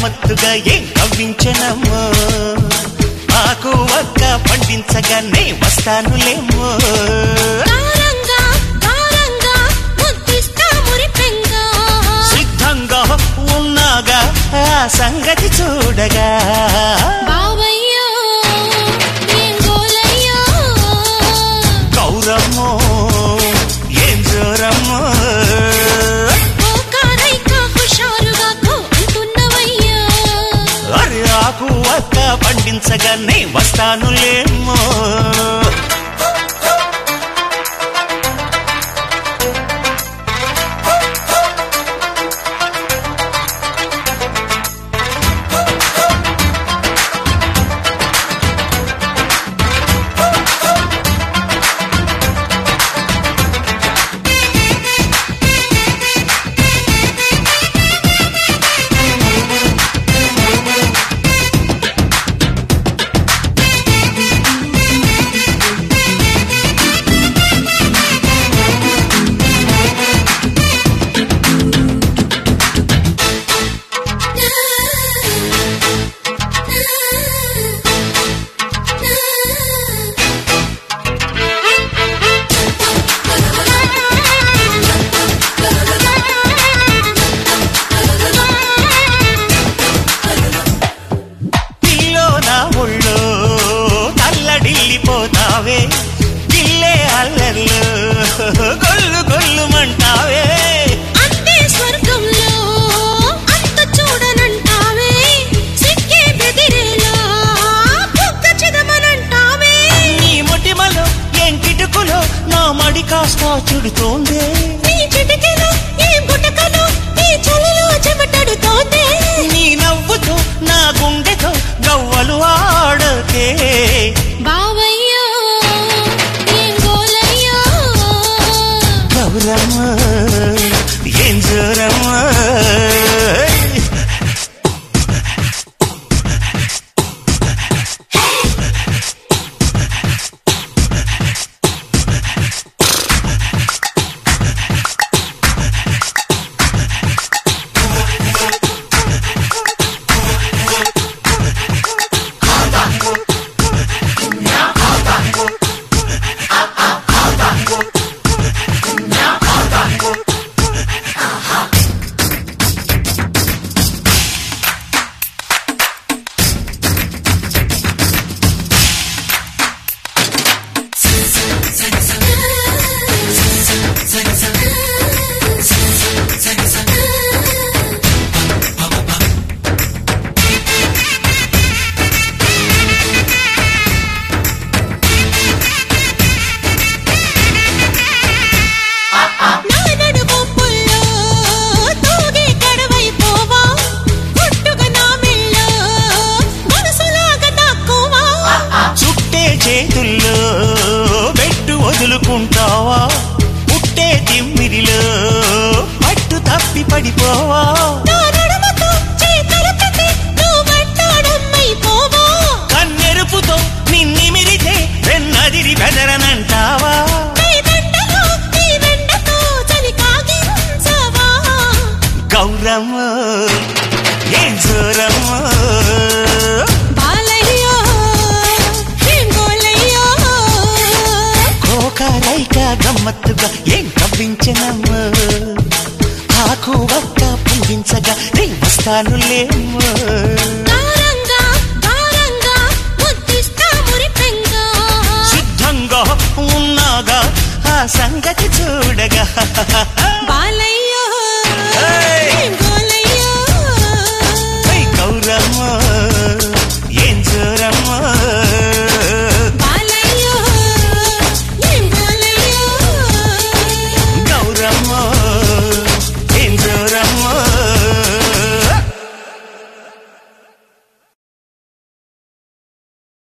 గమ్మత్తుగా ఏం కవ్వించనమ్మో ఆకు ఒక్క పండించగానే వస్తానులేమో కారంగా కారంగా ముద్దిస్తా మురిపెంగా సిద్ధంగా ఉన్నాగా ఆ సంగతి చూడగా బావయ్యో ఏం గోలయ్యో గౌరమ్మో ఏం జోరమ్మో ఓ కారైక హుషారుగా కో అంటున్నవయ్యో అరే ఆకు ఒక్క పండించగానే వస్తానులేమో పిల్లో నా ఒళ్ళో తల్లడిల్లిపోతావే పిల్లే అల్లర్లు గొల్లు గొల్లుమంటావే అంతే స్వర్గంలో అంత చూడనంటావే సిక్కే బెదిరేలా బుగ్గ చిదమనంటావే నీ మొటిమలో ఏం కిటుకులో నా మడి కాస్త చుడుతోందే నీ చిటికెలో ఈ గుటకలో ఈ చలిలో చెమటడుతోందే నీ నవ్వుతో నా గుండెతో గవ్వలు ఆడకే బావయ్యో ఏం గోలయ్యో గౌరమ్మ ఏం జోరమ్మ నా నడుము పుల్లో తూగే కడవైపోవా గుట్టుగా నా మెల్లో మనసులాగా దాక్కోవా చుట్టే చేతుల్లో పెట్టు వదులుకుంటావా పుట్టే తిమ్మిరిలో పట్టు తప్పి పడిపోవా నా నడుముతో చేతలపెట్టి నువ్వంటాడమ్మైపోవా కన్నెరుపుతో నిన్నిమిరితే వెన్నదిరి బెదరనంటావా నీ దండలో నీ వెండతో చలి కాగించవా గౌరమ్మ ఏం జోరమ్మ బాలయ్యో ఏం గోలయ్యో కోకారైక గమ్మత్తుగా ఏం కవ్వించనమ్మ ఆకు ఒక్క పండించగా నీ వస్తానులేమో కారంగా కారంగా ముద్దిస్తా మురిపెంగా సిద్ధంగా ఉన్నాగా ఆ సంగతి చూడగా బాలయ్యో ఏయ్! ఏం గోలయ్యో ఐ గౌరమ్మ